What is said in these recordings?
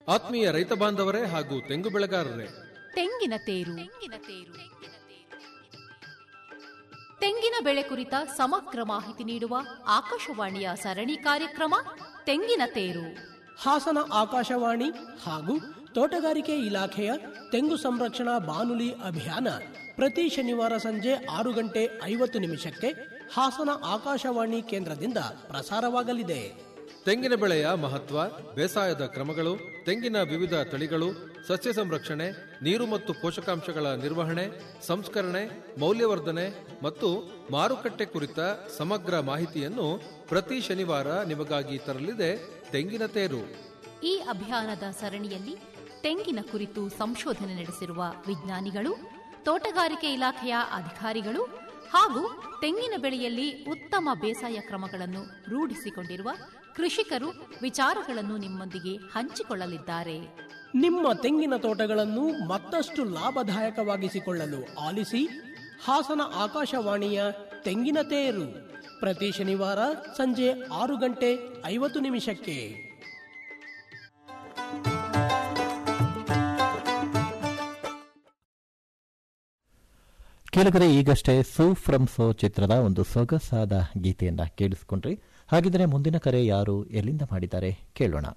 ಆತ್ಮೀಯ ರೈತ ಬಾಂಧವರೇ ಹಾಗೂ ತೆಂಗು ಬೆಳೆಗಾರರೇ ತೆಂಗಿನ ತೇರು ತೆಂಗಿನ ಬೆಳೆ ಕುರಿತ ಸಮಗ್ರ ಮಾಹಿತಿ ನೀಡುವ ಆಕಾಶವಾಣಿಯ ಸರಣಿ ಕಾರ್ಯಕ್ರಮ ತೆಂಗಿನ ತೇರು ಹಾಸನ ಆಕಾಶವಾಣಿ ಹಾಗೂ ತೋಟಗಾರಿಕೆ ಇಲಾಖೆಯ ತೆಂಗು ಸಂರಕ್ಷಣಾ ಬಾನುಲಿ ಅಭಿಯಾನ ಪ್ರತಿ ಶನಿವಾರ ಸಂಜೆ ಆರು ಗಂಟೆ ಐವತ್ತು ನಿಮಿಷಕ್ಕೆ ಹಾಸನ ಆಕಾಶವಾಣಿ ಕೇಂದ್ರದಿಂದ ಪ್ರಸಾರವಾಗಲಿದೆ ತೆಂಗಿನ ಬೆಳೆಯ ಮಹತ್ವ ಬೇಸಾಯದ ಕ್ರಮಗಳು ತೆಂಗಿನ ವಿವಿಧ ತಳಿಗಳು ಸಸ್ಯ ಸಂರಕ್ಷಣೆ ನೀರು ಮತ್ತು ಪೋಷಕಾಂಶಗಳ ನಿರ್ವಹಣೆ ಸಂಸ್ಕರಣೆ ಮೌಲ್ಯವರ್ಧನೆ ಮತ್ತು ಮಾರುಕಟ್ಟೆ ಕುರಿತ ಸಮಗ್ರ ಮಾಹಿತಿಯನ್ನು ಪ್ರತಿ ಶನಿವಾರ ನಿಮಗಾಗಿ ತರಲಿದೆ ತೆಂಗಿನ ತೇರು ಈ ಅಭಿಯಾನದ ಸರಣಿಯಲ್ಲಿ ತೆಂಗಿನ ಕುರಿತು ಸಂಶೋಧನೆ ನಡೆಸಿರುವ ವಿಜ್ಞಾನಿಗಳು ತೋಟಗಾರಿಕೆ ಇಲಾಖೆಯ ಅಧಿಕಾರಿಗಳು ಹಾಗೂ ತೆಂಗಿನ ಬೆಳೆಯಲ್ಲಿ ಉತ್ತಮ ಬೇಸಾಯ ಕ್ರಮಗಳನ್ನು ರೂಢಿಸಿಕೊಂಡಿರುವ ಕೃಷಿಕರು ವಿಚಾರಗಳನ್ನು ನಿಮ್ಮೊಂದಿಗೆ ಹಂಚಿಕೊಳ್ಳಲಿದ್ದಾರೆ ನಿಮ್ಮ ತೆಂಗಿನ ತೋಟಗಳನ್ನು ಮತ್ತಷ್ಟು ಲಾಭದಾಯಕವಾಗಿಸಿಕೊಳ್ಳಲು ಆಲಿಸಿ ಹಾಸನ ಆಕಾಶವಾಣಿಯ ತೆಂಗಿನ ತೇರು ಪ್ರತಿ ಶನಿವಾರ ಸಂಜೆ ಆರು ಗಂಟೆ ಐವತ್ತು ನಿಮಿಷಕ್ಕೆ ಕೇಳಿದರೆ ಈಗಷ್ಟೇ ಸೂ ಫ್ರಮ್ ಸೋ ಚಿತ್ರದ ಒಂದು ಸೊಗಸಾದ ಗೀತೆಯನ್ನ ಕೇಳಿಸ್ಕೊಂಡ್ರಿ ಹಾಗಿದ್ರೆ ಮುಂದಿನ ಕರೆ ಯಾರು ಎಲ್ಲಿಂದ ಮಾಡಿದ್ದಾರೆ ಕೇಳೋಣ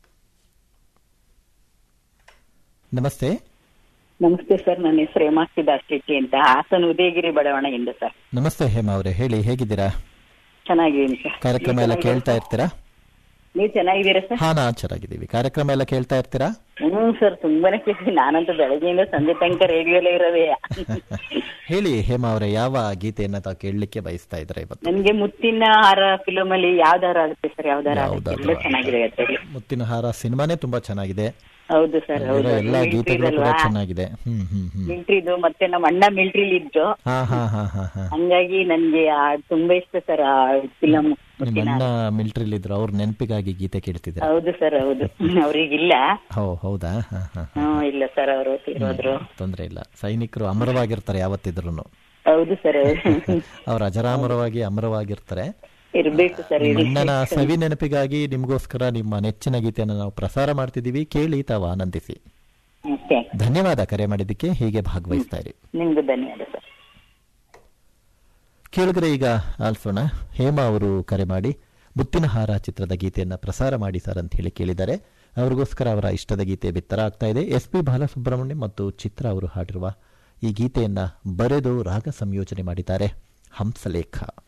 ನಮಸ್ತೆ ನಮಸ್ತೆ ಸರ್ ನನ್ನ ಹೆಸರು ಹೇಮಾಕ್ಷಿದಾಸ್ ಶೆಟ್ಟಿ ಅಂತ ಹಾಸನ ಉದಯಗಿರಿ ಬಡಾವಣೆಯಿಂದ ಸರ್ ನಮಸ್ತೆ ಹೇಮಾ ಅವರೇ ಹೇಳಿ ಹೇಗಿದ್ದೀರಾ ಚೆನ್ನಾಗಿದ್ದೀನಿ ಸರ್ ಕಾರ್ಯಕ್ರಮ ಎಲ್ಲ ಕೇಳ್ತಾ ಇರ್ತೀರಾ ನೀವು ಚೆನ್ನಾಗಿದ್ದೀರಾ ಸರ್ ಹಾ ನಾ ಚೆನ್ನಾಗಿದ್ದೀವಿ ಕಾರ್ಯಕ್ರಮ ಎಲ್ಲ ಕೇಳ್ತಾ ಇರ್ತೀರಾ ಹ್ಮ್ ಸರ್ ತುಂಬಾನೇ ಖುಷಿ ನಾನಂತೂ ಬೆಳಗ್ಗೆಯಿಂದ ಸಂಜೆ ತನಕ ರೇಡಿಯೋಲೇ ಇರೋದೇ ಹೇಳಿ ಹೇಮಾ ಅವರೇ ಯಾವ ಗೀತೆಯನ್ನ ತಾವು ಕೇಳಲಿಕ್ಕೆ ಬಯಸ್ತಾ ಇದ್ರೆ ಇವತ್ತು ನನ್ಗೆ ಮುತ್ತಿನ ಹಾರ ಫಿಲಮ್ ಅಲ್ಲಿ ಯಾವ್ದಾರ ಆಗುತ್ತೆ ಸರ್ ಯಾವ್ದಾರ ಆಗುತ್ತೆ ಯಾವ್ದಾದ್ರು ಎಲ್ಲ ಚೆನ್ನಾಗಿದೆ ಅದ್ರಲ್ಲಿ ಮುತ್ತಿನ ಹಾರ ಸಿನಿಮಾನೇ ತುಂಬಾ ಚೆನ್ನಾಗಿದೆ ಹೌದು ಸರ್ ಹೌದು ಅಲ್ಲಿರೋ ಎಲ್ಲಾ ಗೀತೆಗಳು ಕೂಡ ಚೆನ್ನಾಗಿದೆ ಹ್ಮ್ ಹ್ಮ್ ಹ್ಮ್ ಮಿಲ್ಟ್ರಿದು ಮತ್ತೆ ನಮ್ಮ ಅಣ್ಣ ಮಿಲ್ಟ್ರಿಲಿ ಇದ್ರು ಹಾ ಹಾ ಹಾ ಹಾ ಹಾ ಹಂಗಾಗಿ ನನ್ಗೆ ಆ ತುಂಬಾ ಇಷ್ಟ ಸರ್ ಆ ಫಿಲಮ್ ನಿಮ್ಮ ಅಣ್ಣ ಮಿಲಿಟರಿಲಿ ಇದ್ರು ಅವ್ರ ನೆನಪಿಗಾಗಿ ಗೀತೆ ಕೇಳ್ತಿದ್ರೆ ಹೌದು ಸರ್ ಹೌದು ಅವ್ರಿಗಿಲ್ಲ ಹೋ ಹೌದಾ ಹಾ ಹಾ ಹ್ಮ್ ಇಲ್ಲ ಸರ್ ಅವರು ತೀರೋದ್ರು ತೊಂದ್ರೆ ಇಲ್ಲ ಸೈನಿಕರು ಅಮರವಾಗಿರ್ತಾರೆ ಯಾವತ್ತಿದ್ರು ಹೌದು ಸರ್ ಅವ್ರು ಅಜರಾಮರವಾಗಿ ಅಮರವಾಗಿರ್ತಾರೆ ಇರ್ಬೇಕು ಸರ್ ನಿಮ್ಮ ಅಣ್ಣನ ಸವಿ ನೆನಪಿಗಾಗಿ ನಿಮಗೋಸ್ಕರ ನಿಮ್ಮ ನೆಚ್ಚಿನ ಗೀತೆಯನ್ನು ನಾವು ಪ್ರಸಾರ ಮಾಡ್ತಿದ್ದೀವಿ ಕೇಳಿ ತಾವು ಆನಂದಿಸಿ ಓಕೆ ಧನ್ಯವಾದ ಕರೆ ಮಾಡಿದ್ದಕ್ಕೆ ಹೀಗೆ ಭಾಗವಹಿಸ್ತಾ ಇರಿ ನಿಮ್ಗೂ ಧನ್ಯವಾದ ಸರ್ ಕೇಳಿದ್ರೆ ಈಗ ಆಲ್ಸೋಣ ಹೇಮಾ ಅವರು ಕರೆ ಮಾಡಿ ಮುತ್ತಿನ ಹಾರ ಚಿತ್ರದ ಗೀತೆಯನ್ನ ಪ್ರಸಾರ ಮಾಡಿ ಸರ್ ಅಂತ ಹೇಳಿ ಕೇಳಿದ್ದಾರೆ ಅವರಿಗೋಸ್ಕರ ಅವರ ಇಷ್ಟದ ಗೀತೆ ಬಿತ್ತರ ಆಗ್ತಾ ಇದೆ ಎಸ್ ಪಿ ಬಾಲಸುಬ್ರಹ್ಮಣ್ಯ ಮತ್ತು ಚಿತ್ರ ಅವರು ಹಾಡಿರುವ ಈ ಗೀತೆಯನ್ನ ಬರೆದು ರಾಗ ಸಂಯೋಜನೆ ಮಾಡಿದ್ದಾರೆ ಹಂಸಲೇಖ